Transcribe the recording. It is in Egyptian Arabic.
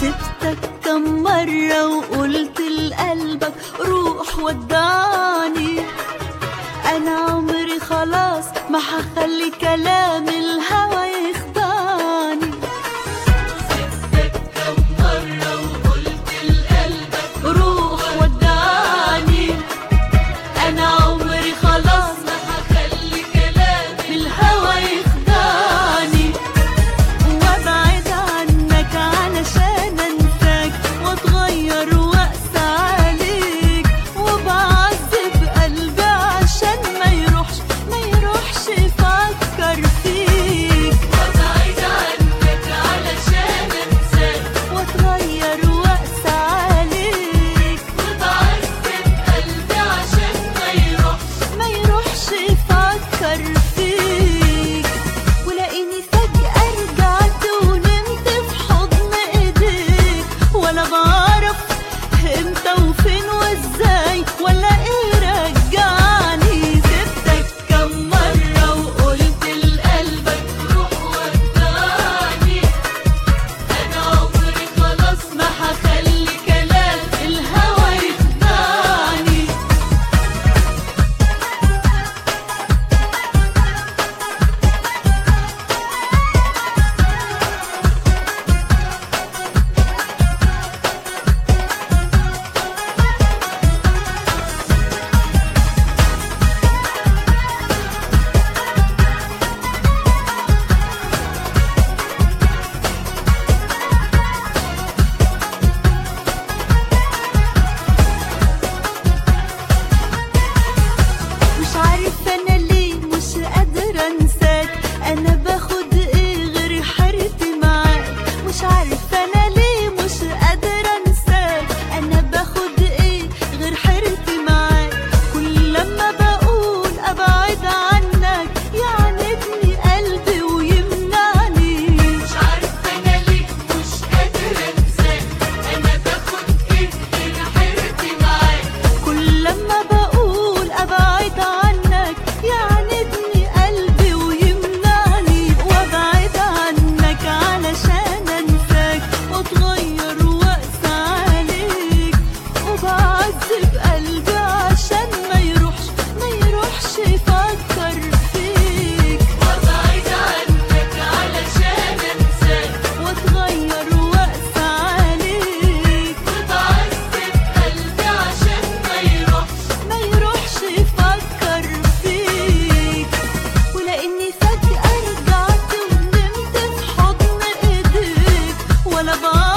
سبتك كم مرة وقلت لقلبك روح ودعني أنا عمري خلاص ما حخلي كلام الهوى يخدعني روح ودعني أنا عمري خلاص ما حخلي كلام الهوى يخدعني وابعد عنك علشان انساك واتغير واقسى عليك وبعذب قلبي عشان ما يروحش ما يروحش يفكر فيك وابعد عنك علشان انساك واتغير واقسى عليك وبعذب قلبي عشان ما يروحش ما يروحش يفكر فيك ولاقيني فجأة رجعت ونمت في حضن ايديك ولا بعرف امتى وفين وازاي ولا ايه رجعني سبتك كم مرة وقلت لقلبك روح ودعني انا عمري خلاص ما هخلي كلام الهوى يخدعني مش عارف انا ليه مش قادرة انساك انا باخد ايه غير حيرتي معاك مش عارف انا ليه مش قادرة انساك انا باخد ايه غير حيرتي معاك كل لما بقول ابعد عنك يعاندني قلبي ويمنعني مش عارف انا ليه مش قادرة انساك انا باخد ايه غير حيرتي معاك كل لما بقول ابعد عنك يعاندني قلبي ويمنعني وابعد عنك علشان انساك واتغير واقسى عليك وبعذب قلبي عشان ما يروحش ما يروحش يفكر فيك وابعد عنك علشان انساك واتغير واقسى عليك وبعذب قلبي عشان ما يروحش ما يروحش يفكر فيك ولاني فجأة رجعت ونمت في حضن ايديك ولا بعرف